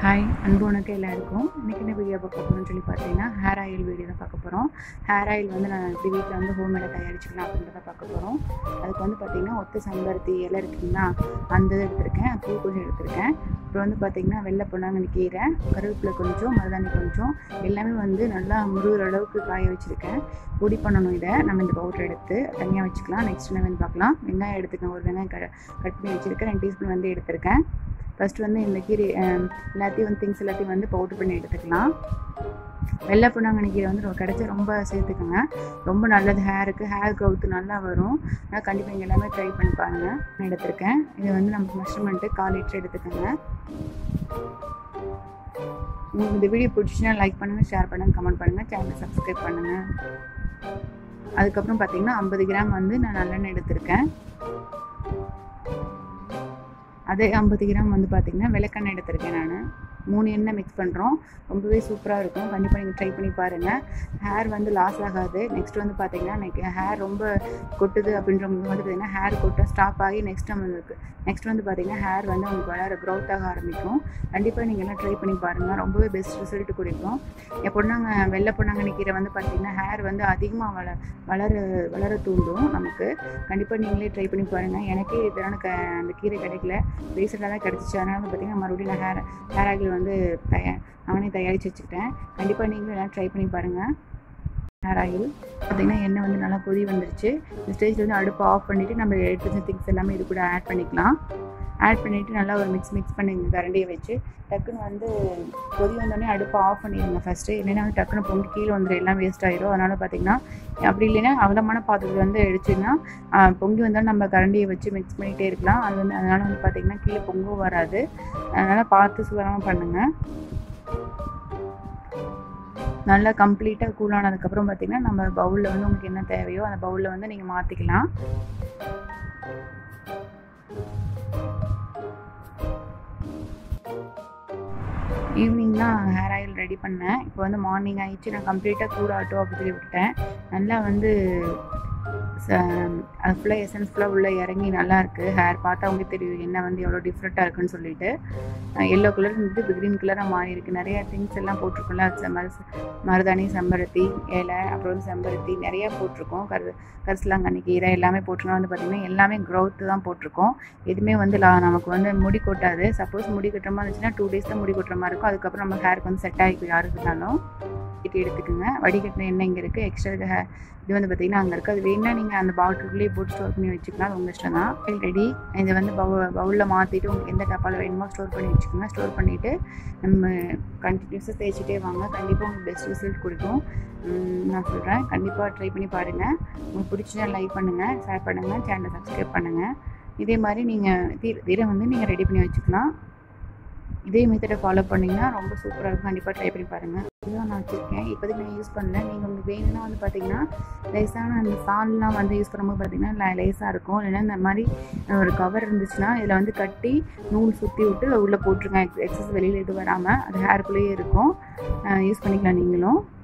hi அன்பு உனக்கு எல்லாருக்கும் இன்றைக்கி என்ன வீடியோ பார்க்க போகிறோம்னு சொல்லி பார்த்தீங்கன்னா ஹேர் ஆயில் வீடியோ தான் பார்க்க போகிறோம் ஹேர் ஆயில் வந்து நான் எப்படி வீட்டில் வந்து ஹோம்மேடாக தயாரிச்சுக்கலாம் அப்படின்றத பார்க்க போகிறோம் அதுக்கு வந்து பார்த்திங்கன்னா ஒத்த செம்பருத்தி இலை இருக்குங்களா அந்த இது எடுத்திருக்கேன் பூ கொஞ்சம் எடுத்திருக்கேன் அப்புறம் வந்து பார்த்திங்கன்னா வெள்ளை பொன்னாங்கண்ணி கீரை கருவேப்பிலை கொஞ்சம் மருதாணி கொஞ்சம் எல்லாமே வந்து நல்லா முருகிற அளவுக்கு காய வச்சுருக்கேன் பொடி பண்ணணும் இதை நம்ம இந்த பவுடர் எடுத்து தனியாக வச்சுக்கலாம் நெக்ஸ்ட் என்ன வேணும் பார்க்கலாம் வெங்காயம் எடுத்துக்கேன் ஒரு வெங்காயம் க கட் பண்ணி வச்சுருக்கேன் ரெண்டு டீஸ்பூன் வந்து எடுத்திருக்கேன் ஃபஸ்ட்டு வந்து இந்த கீரை அஹ், எல்லாத்தையும் வந்து திங்ஸ் எல்லாத்தையும் வந்து பவுடர் பண்ணி எடுத்துக்கலாம் வெள்ளை பொன்னாங்கண்ணி கீரை வந்து ரொம்ப கிடைச்சா ரொம்ப சேர்த்துக்கோங்க ரொம்ப நல்லது ஹேருக்கு ஹேர் க்ரோத் நல்லா வரும் ஆனால் கண்டிப்பாக நீங்கள் எல்லாமே ட்ரை பண்ணி பாருங்கள் நான் எடுத்திருக்கேன் இது வந்து நமக்கு மெஷர்மெண்ட்டு கால் லிட்டர் எடுத்துக்கோங்க உங்களுக்கு இந்த வீடியோ பிடிச்சின்னா லைக் பண்ணுங்கள் ஷேர் பண்ணுங்கள் கமெண்ட் பண்ணுங்கள் சேனலை சப்ஸ்கிரைப் பண்ணுங்கள் அதுக்கப்புறம் பார்த்தீங்கன்னா ஐம்பது கிராம் வந்து நான் நல்லெண்ணெய் எடுத்திருக்கேன் அதே ஐம்பது கிராம் வந்து பார்த்திங்கன்னா விளக்கெண்ணெய் எடுத்திருக்கேன் நான் மூணு எண்ணெய் மிக்ஸ் பண்ணுறோம் ரொம்பவே சூப்பராக இருக்கும் கண்டிப்பாக நீங்கள் ட்ரை பண்ணி பாருங்கள் ஹேர் வந்து லாஸ் ஆகாது நெக்ஸ்ட் வந்து பார்த்திங்கன்னா எனக்கு ஹேர் ரொம்ப கொட்டுது அப்படின்றவங்க வந்து பார்த்திங்கன்னா ஹேர் கொட்ட ஸ்டாப் ஆகி நெக்ஸ்ட் நம்மளுக்கு நெக்ஸ்ட் வந்து பார்த்திங்கன்னா ஹேர் வந்து உங்களுக்கு வளர க்ரோத் ஆக ஆரம்பிக்கும் கண்டிப்பாக நீங்கள் எல்லாம் ட்ரை பண்ணி பாருங்கள் ரொம்பவே பெஸ்ட் ரிசல்ட் கொடுக்கும் என் பொண்ணாங்க வெள்ளை பொண்ணாங்கண்ணி கீரை வந்து பார்த்திங்கன்னா ஹேர் வந்து அதிகமாக வள வளர வளர தூண்டும் நமக்கு கண்டிப்பாக நீங்களே ட்ரை பண்ணி பாருங்கள் எனக்கே இதனால க அந்த கீரை கிடைக்கல ரீசெண்டாக தான் கிடச்சிச்சு அதனால வந்து பார்த்திங்கன்னா மறுபடியும் நான் ஹேர் ஹேர் ஆயில் வந்து தயா நானே தயாரித்து வச்சுக்கிட்டேன் கண்டிப்பாக நீங்களும் எல்லாம் ட்ரை பண்ணி பாருங்கள் ஹேர் ஆயில் பார்த்திங்கன்னா எண்ணெய் வந்து நல்லா கொதி வந்துருச்சு இந்த ஸ்டேஜில் வந்து அடுப்பு ஆஃப் பண்ணிவிட்டு நம்ம எடுத்து வச்ச திங்ஸ் எல்லாமே இது கூட ஆட் பண்ணிக்கலாம் ஆட் பண்ணிவிட்டு நல்லா ஒரு மிக்ஸ் மிக்ஸ் பண்ணிங்க கரண்டியை வச்சு டக்குன்னு வந்து கொதி வந்தோடனே அடுப்பை ஆஃப் பண்ணிடுங்க ஃபஸ்ட்டு இல்லைன்னா வந்து டக்குன்னு பொங்கி கீழே வந்துடும் எல்லாம் வேஸ்ட் ஆயிரும் அதனால் பார்த்தீங்கன்னா அப்படி இல்லைன்னா அகலமான பாத்திரத்தில் வந்து அடிச்சுன்னா பொங்கி வந்தாலும் நம்ம கரண்டியை வச்சு மிக்ஸ் பண்ணிகிட்டே இருக்கலாம் அது வந்து அதனால் வந்து பார்த்திங்கன்னா கீழே பொங்கவும் வராது அதனால் பார்த்து சுகரமாக பண்ணுங்கள் நல்லா கம்ப்ளீட்டாக கூலானதுக்கப்புறம் பார்த்தீங்கன்னா நம்ம பவுலில் வந்து உங்களுக்கு என்ன தேவையோ அந்த பவுலில் வந்து நீங்கள் மாற்றிக்கலாம் ஈவினிங் தான் ஹேர் ஆயில் ரெடி பண்ணேன் இப்போ வந்து மார்னிங் ஆயிடுச்சு நான் கம்ப்ளீட்டாக கூடாட்டும் அப்படி சொல்லி விட்டுட்டேன் நல்லா வந்து ச- அது ஃபுல்லாக எசன்ஸ் ஃபுல்லாக உள்ளே இறங்கி நல்லா இருக்கு ஹேர் பார்த்தா அவங்களுக்கு தெரியும் என்ன வந்து எவ்வளோ டிஃப்ரெண்ட்டாக இருக்குன்னு சொல்லிட்டு எல்லோ கலர் வந்து க்ரீன் கலராக மாறி இருக்கு நிறைய திங்ஸ் எல்லாம் போட்டிருக்கோம்ல அது மரு- மருதாணி செம்பருத்தி இலை அப்புறம் வந்து செம்பருத்தி நிறைய போட்டிருக்கோம் கரு கரிசலாங்கண்ணி கீரை எல்லாமே போட்டிருக்கோம் வந்து பார்த்திங்கன்னா எல்லாமே க்ரோத் தான் போட்டிருக்கோம் எதுவுமே வந்து லா- நமக்கு வந்து முடி கொட்டாது சப்போஸ் முடி கொட்டுற மாதிரி இருந்துச்சுன்னா டூ டேஸ் தான் முடி கொட்டுற மாதிரி இருக்கும் அதுக்கப்புறம் நம்ம ஹேருக்கு வந்து செட் ஆகிக்கும் யாருக்கு இருந்தாலும் இது எடுத்துக்கோங்க வடிகட்டின எண்ணெய் இங்கே இருக்குது எக்ஸ்ட்ரா இது ஹே- இது வந்து பார்த்திங்கன்னா அங்கே இருக்குது அது வேணா நீங்கள் அந்த பாட்டிலுக்குள்ளேயே போட்டு ஸ்டோர் பண்ணி வச்சுக்கலாம் அது உங்கள் இஷ்டம் தான் ரெடி இதை வந்து பவு பவுலில் மாற்றிட்டு உங்களுக்கு எந்த டப்பாவில் வேணுமோ ஸ்டோர் பண்ணி வச்சுக்கோங்க ஸ்டோர் பண்ணிவிட்டு நம்ம கண்டினியூஸாக தேய்ச்சிட்டே வாங்க கண்டிப்பாக உங்களுக்கு பெஸ்ட் ரிசல்ட் கொடுக்கும் உம், நான் சொல்கிறேன் கண்டிப்பாக ட்ரை பண்ணி பாருங்கள் உங்களுக்கு பிடிச்சா லைக் பண்ணுங்கள் ஷேர் பண்ணுங்கள் சேனலை சப்ஸ்கிரைப் பண்ணுங்கள் இதே மாதிரி நீங்கள் தீர தீரை வந்து நீங்கள் ரெடி பண்ணி வச்சுக்கலாம் இதே மெத்தடை ஃபாலோ பண்ணிங்கன்னா ரொம்ப சூப்பராக இருக்கும் கண்டிப்பாக ட்ரை பண்ணி பாருங்கள் இதுதான் நான் வச்சுருக்கேன் இப்போதைக்கு நான் யூஸ் பண்ணல நீங்கள் உங்களுக்கு வேணும்னா வந்து பார்த்தீங்கன்னா லேசான அந்த சால்லாம் வந்து யூஸ் பண்ணும்போது பார்த்தீங்கன்னா லேசாக இருக்கும் இல்லைன்னா இந்த மாதிரி ஒரு கவர் இருந்துச்சுன்னா இதில் வந்து கட்டி நூல் சுற்றி விட்டு உள்ளே போட்டுருங்க எக்ஸஸ் வெளியில் எதுவும் வராமல் அது ஹேர்க்குள்ளேயே இருக்கும் யூஸ் பண்ணிக்கலாம் நீங்களும்